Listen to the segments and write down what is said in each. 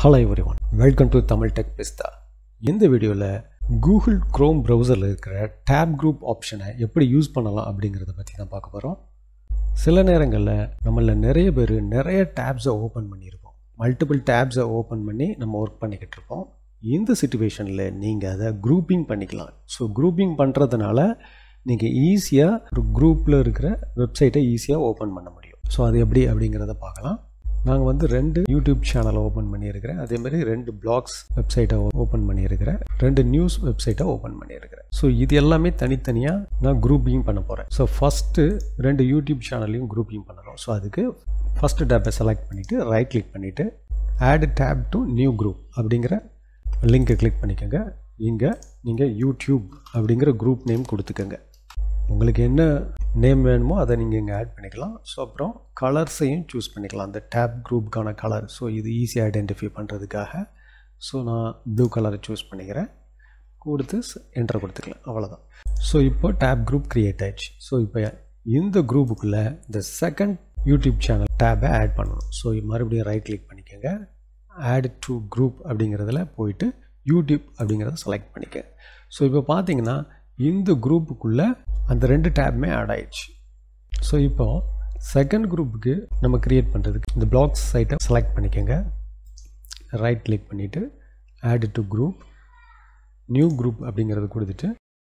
hello everyone welcome to Tamil tech பிஸ்தா இந்த வீடியோவில் கூகுள் க்ரோம் ப்ரௌசரில் இருக்கிற டேப் குரூப் ஆப்ஷனை எப்படி யூஸ் பண்ணலாம் அப்படிங்கிறத பற்றி தான் பார்க்க போகிறோம் சில நேரங்களில் நம்மள நிறைய பேர் நிறைய டேப்ஸை ஓப்பன் பண்ணியிருப்போம் மல்டிபிள் டேப்ஸை ஓப்பன் பண்ணி நம்ம ஒர்க் பண்ணிக்கிட்டு இருப்போம் இந்த சுச்சுவேஷனில் நீங்கள் அதை குரூப்பிங் பண்ணிக்கலாம் ஸோ குரூப்பிங் பண்ணுறதுனால நீங்கள் ஈஸியாக ஒரு குரூப்பில் இருக்கிற வெப்சைட்டை ஈஸியாக ஓப்பன் பண்ண முடியும் ஸோ அது எப்படி அப்படிங்கிறத பார்க்கலாம் நாங்கள் வந்து ரெண்டு யூடியூப் சேனலை ஓப்பன் பண்ணியிருக்கிறேன் அதேமாதிரி ரெண்டு பிளாக்ஸ் வெப்சைட்டை ஓப்பன் பண்ணியிருக்கிறேன் ரெண்டு நியூஸ் வெப்சைட்டை ஓப்பன் பண்ணியிருக்கிறேன் ஸோ இது எல்லாமே தனித்தனியாக நான் குரூப்பிங் பண்ண போகிறேன் ஸோ ஃபஸ்ட்டு ரெண்டு யூடியூப் சேனல்லையும் குரூப்பிங் பண்ணணும் ஸோ அதுக்கு ஃபஸ்ட்டு டேப்பை செலக்ட் பண்ணிவிட்டு ரைட் கிளிக் பண்ணிவிட்டு add tab to new group அப்படிங்கிற லிங்கை கிளிக் பண்ணிக்கோங்க இங்கே நீங்கள் யூடியூப் அப்படிங்கிற குரூப் நேம் கொடுத்துக்கோங்க உங்களுக்கு என்ன நேம் வேணுமோ அதை நீங்கள் இங்கே ஆட் பண்ணிக்கலாம் ஸோ அப்புறம் கலர்ஸையும் சூஸ் பண்ணிக்கலாம் அந்த டேப் குரூப்புக்கான கலர் ஸோ இது ஈஸியாக ஐடென்டிஃபை பண்ணுறதுக்காக ஸோ நான் ப்ளூ கலரை சூஸ் பண்ணிக்கிறேன் கொடுத்து என்டர் கொடுத்துக்கலாம் அவ்வளோதான் ஸோ இப்போ டேப் குரூப் க்ரியேட் ஆயிடுச்சு ஸோ இப்போ இந்த குரூப்புக்குள்ளே இந்த செகண்ட் யூடியூப் சேனல் டேப்பை ஆட் பண்ணணும் ஸோ மறுபடியும் ரைட் கிளிக் பண்ணிக்கோங்க ஆட் டு குரூப் அப்படிங்கிறதுல போயிட்டு யூடியூப் அப்படிங்கிறத செலக்ட் பண்ணிக்க ஸோ இப்போ பார்த்தீங்கன்னா இந்த குரூப்புக்குள்ளே அந்த ரெண்டு டேப்புமே ஆட் ஆயிடுச்சு ஸோ இப்போ செகண்ட் குரூப்புக்கு நம்ம க்ரியேட் பண்ணுறதுக்கு இந்த பிளாக்ஸ் சைட்டை செலக்ட் பண்ணிக்கோங்க ரைட் கிளிக் பண்ணிவிட்டு add to group new group அப்படிங்கிறத கொடுத்துட்டு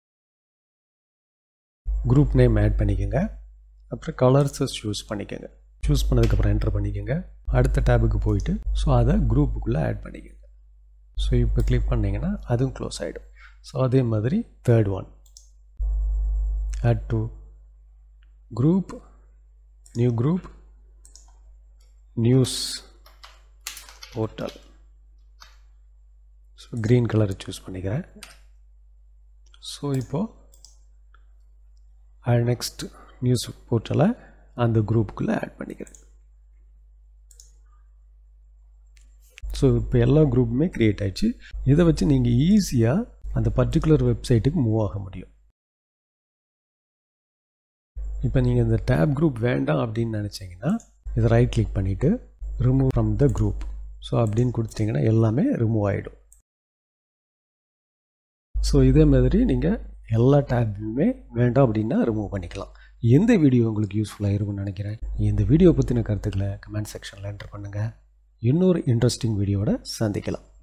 குரூப் நேம் ஆட் பண்ணிக்கோங்க அப்புறம் கலர்ஸை சூஸ் பண்ணிக்கோங்க சூஸ் பண்ணதுக்கப்புறம் என்டர் பண்ணிக்கோங்க அடுத்த டேபுக்கு போயிட்டு ஸோ அதை குரூப்புக்குள்ளே ஆட் பண்ணிக்கோங்க ஸோ இப்போ கிளிக் பண்ணிங்கன்னா அதுவும் க்ளோஸ் ஆகிடும் ஸோ அதே மாதிரி third one add to group new group news portal so green colour choose பண்ணிக்கிறேன் ஸோ இப்போது நெக்ஸ்ட் நியூஸ் போர்ட்டலை அந்த குரூப்புக்குள்ளே ஆட் பண்ணிக்கிறேன் ஸோ இப்போ எல்லா குரூப்புமே க்ரியேட் ஆயிடுச்சு இதை வச்சு நீங்கள் ஈஸியாக அந்த பர்டிகுலர் வெப்சைட்டுக்கு மூவ் ஆக முடியும் இப்போ நீங்கள் இந்த டேப் குரூப் வேண்டாம் அப்படின்னு நினச்சிங்கன்னா இதை ரைட் கிளிக் பண்ணிவிட்டு remove from the group so அப்படின்னு கொடுத்துட்டிங்கன்னா எல்லாமே ரிமூவ் ஆகிடும் ஸோ இதே மாதிரி நீங்கள் எல்லா டேப்லையுமே வேண்டாம் அப்படின்னா ரிமூவ் பண்ணிக்கலாம் எந்த வீடியோ உங்களுக்கு யூஸ்ஃபுல்லாக இருக்கும்னு நினைக்கிறேன் இந்த வீடியோ பற்றின கருத்துக்களை கமெண்ட் செக்ஷனில் என்டர் பண்ணுங்கள் இன்னொரு இன்ட்ரெஸ்டிங் வீடியோவோட சந்திக்கலாம்